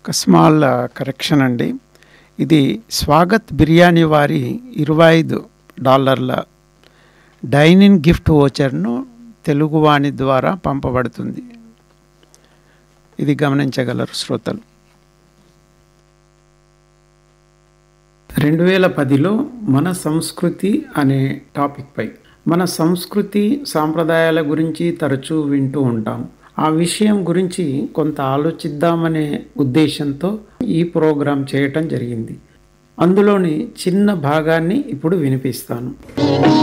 ఒక small correction అండి ఇది స్వాగత్ బిర్యానీ వారి ఇరవై ఐదు డాలర్ల డైనింగ్ గిఫ్ట్ ఓచర్ను తెలుగువాణి ద్వారా పంపబడుతుంది ఇది గమనించగలరు శ్రోతలు రెండు వేల పదిలో మన సంస్కృతి అనే టాపిక్పై మన సంస్కృతి సాంప్రదాయాల గురించి తరచూ వింటూ ఉంటాం ఆ విషయం గురించి కొంత ఆలోచిద్దామనే ఉద్దేశంతో ఈ ప్రోగ్రాం చేయటం జరిగింది అందులోని చిన్న భాగాన్ని ఇప్పుడు వినిపిస్తాను